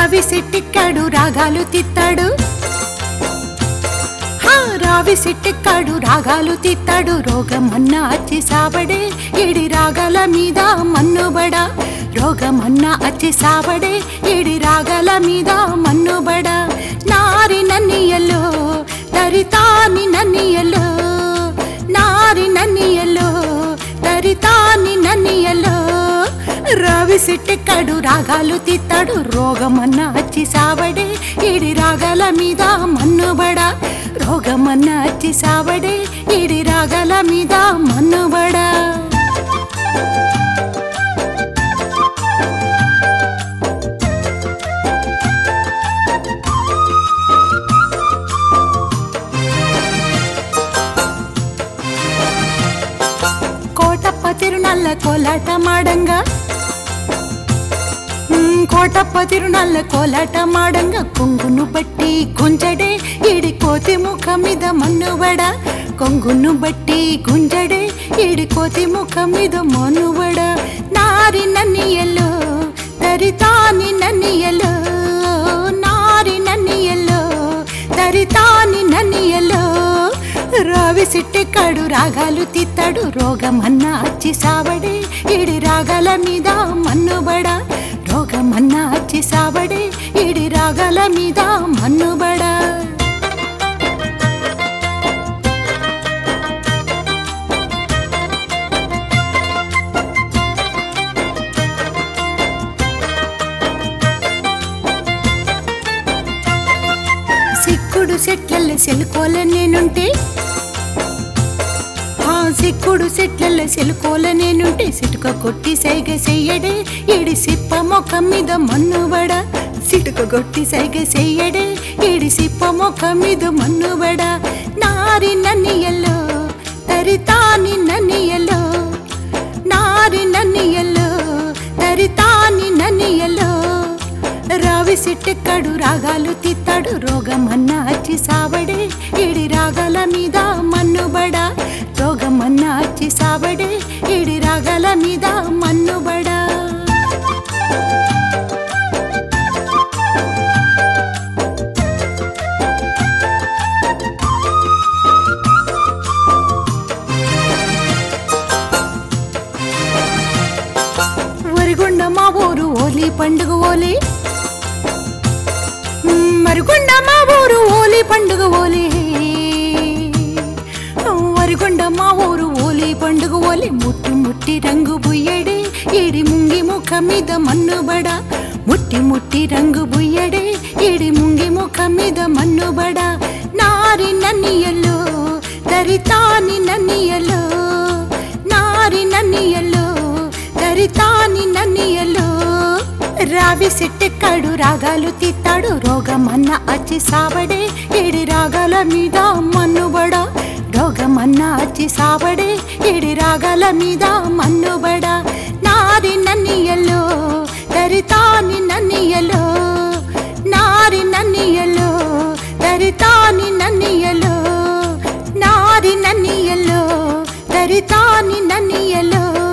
రావి సిట్టిక్కాడు రాగాలు తిత్తాడు హా, రావి సిట్టిక్కాడు రాగాలు తిత్తాడు రోగమన్నా అచ్చి సాబడే ఏడి రాగాల మీద మన్నుబడ రోగమన్నా అచ్చి సాబడే ఏడి రాగాల మీద మన్నుబడ నారి నన్నియలో తరితాని నన్నియలో నారి నన్నియలో తరితాని నన్నియలో రావి సిట్టెక్కాడు రాగాలు తిత్తాడు రోగమన్న అచ్చి సావడే ఈడి రాగాల మీద మన్నుబడ రోగమన్న అచ్చి సావడే ఈడి రాగాల మీద మన్నుబడ కోటప్ప తిరునల్ల కోలాట మాడంగా మ్, కోటప్ప తిరునల్ల కోలాట మాడంగా కొంగును బట్టి గుంజడే ఈడి కోతి ముఖం మీద మన్నుబడ కొంగును బట్టి గుంజడే ఈడి కోతి ముఖం మీద మన్నుబడ నారి నన్నియలో తరితాని నన్నియలో నారి నన్నియలో తరితాని నన్నియలో రావి సిట్టెక్కాడు రాగాలు తిత్తాడు రోగమన్న అచ్చి సావడే ఈడి రాగాల మీద మన్నుబడ రోగమన్న అచ్చి సావడే ఈడి రాగాల మీద మన్నుబడ సిక్కుడు సెట్లల్ల సెలుకోల నేనుంటే ఆ సిక్కుడు సెట్లల్ల సెలుకోల నేనుంటే సిటుక కొట్టి సైగ చెయ్యడే ఈడి సిప్ప మొఖం మీద మన్నుబడ సిటుక కొట్టి సైగ చెయ్యడే ఈడి సిప్ప మొఖం మీద మన్నుబడ నారి నన్నియల్లో తరితాని నన్నియల్లో నారి నన్నియల్లో తరితాని నన్నియల్లో రావి సిట్టెక్కడు రాగాలు తిత్తాడు రోగమన్న అచ్చి సావడే ఈడి రాగాల మీద మన్నుబడ రోగమన్న అచ్చి సావడే ఈడి రాగాల మీద మన్నుబడ వరిగొండ మా ఊరు ఓలి పండుగ ఓలి మ్, మరిగొండ మా ఊరు ఓలి పండుగ ఓలి వరిగొండ మా ఊరు ఓలి పండుగ ఓలి ముట్టి ముట్టి రంగు బుయ్యడే ఈడి ముంగి ముఖం మీద మన్నుబడ ముట్టి ముట్టి రంగు బుయ్యడే ఈడి ముంగి ముఖం మీద మన్నుబడ నారి నన్నియలో దరితాని నన్నియలో నారి నన్నియలో దరితాని నన్నియలో రావి సిట్టెక్కాడు రాగాలు తిత్తాడు రోగమన్న అచ్చి సావడే ఏడి రాగాల మీద మన్నుబడ రోగమన్న అచ్చి సావడే ఏడి రాగాల మీద మన్నుబడ నారి నన్నియలో దరితాని నన్నియలో నారి నన్నియలో దరితాని నన్నియలో నారి నన్నియలో దరితాని నన్నియలో